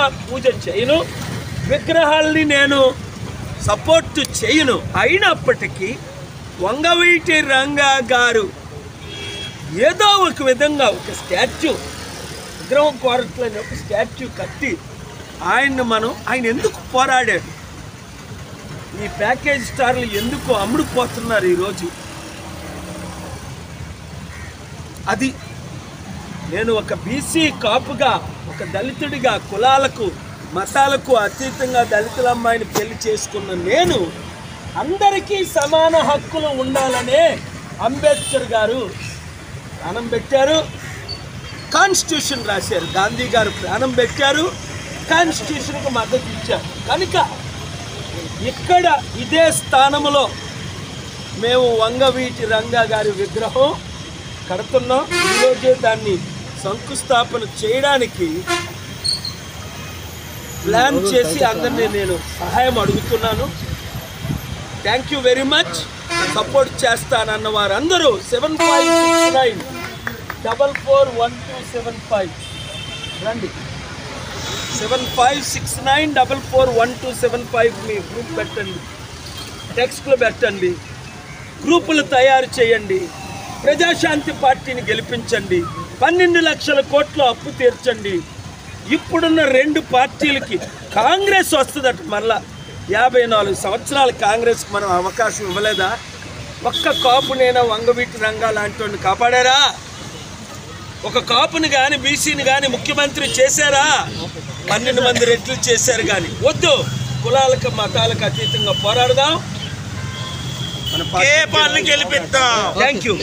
పూజ చేయను విగ్రహాల్ని నేను సపోర్ట్ చేయను అయినప్పటికీ వంగవీటి రంగా గారు ఏదో ఒక విధంగా ఒక స్టాచ్యూ విగ్రహం కోరట్లని ఒక స్టాచ్యూ కట్టి ఆయన్ని మనం ఆయన ఎందుకు పోరాడాడు ఈ ప్యాకేజ్ స్టార్లు ఎందుకు అమ్ముడుపోతున్నారు ఈరోజు అది నేను ఒక బీసీ కాపుగా ఒక దళితుడిగా కులాలకు మతాలకు అతీతంగా దళితుల అమ్మాయిని పెళ్లి చేసుకున్న నేను అందరికీ సమాన హక్కులు ఉండాలనే అంబేద్కర్ గారు ప్రాణం పెట్టారు కాన్స్టిట్యూషన్ రాశారు గాంధీ గారు ప్రాణం పెట్టారు కాన్స్టిట్యూషన్కు మద్దతు ఇచ్చారు కనుక ఇక్కడ ఇదే స్థానంలో మేము వంగవీటి రంగా గారి విగ్రహం కడుతున్నాం ఈరోజే దాన్ని శంకుస్థాపన చేయడానికి ప్లాన్ చేసి అందరినీ నేను సహాయం అడుగుతున్నాను thank you very much support చేస్తానన్న వారందరూ seven five six nine double four one two seven five రండి seven five six nine double four one two seven five మీ గ్రూప్ పెట్టండి టెక్స్ట్లు పెట్టండి గ్రూపులు తయారు చేయండి ప్రజాశాంతి పార్టీని గెలిపించండి పన్నెండు లక్షల కోట్ల అప్పు తీర్చండి ఇప్పుడున్న రెండు పార్టీలకి కాంగ్రెస్ వస్తుందట మళ్ళా యాభై నాలుగు సంవత్సరాలు కాంగ్రెస్కి మనం అవకాశం ఇవ్వలేదా ఒక్క కాపునైనా వంగవీటి రంగా లాంటి వాడిని కాపాడారా ఒక కాపుని కానీ బీసీని కానీ ముఖ్యమంత్రి చేశారా పన్నెండు మంది రెట్లు చేశారు కానీ వద్దు కులాలకు మతాలకు అతీతంగా పోరాడదాం మన పార్టీని గెలిపిద్దాం థ్యాంక్ యూ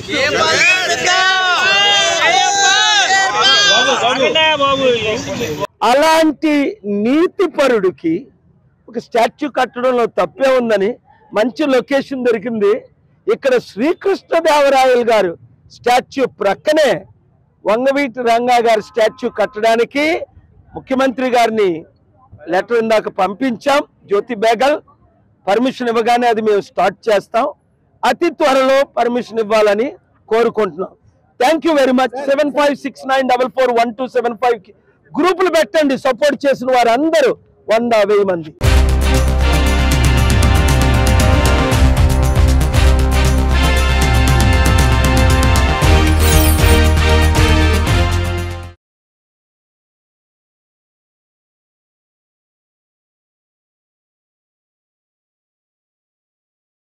అలాంటి నీతిపరుడికి ఒక స్టాచ్యూ కట్టడంలో తప్పే ఉందని మంచి లొకేషన్ దొరికింది ఇక్కడ శ్రీకృష్ణదేవరాయలు గారు స్టాచ్యూ ప్రక్కనే వంగవీటి రంగా గారి స్టాచ్యూ కట్టడానికి ముఖ్యమంత్రి గారిని లెటర్ ఇందాక పంపించాం జ్యోతి బేగల్ పర్మిషన్ ఇవ్వగానే అది మేము స్టార్ట్ చేస్తాం అతి త్వరలో పర్మిషన్ ఇవ్వాలని కోరుకుంటున్నాం thank you very much seven five six nine double four one two seven five గ్రూపులు పెట్టండి సపోర్ట్ చేసిన వారందరూ వంద వెయ్యి మంది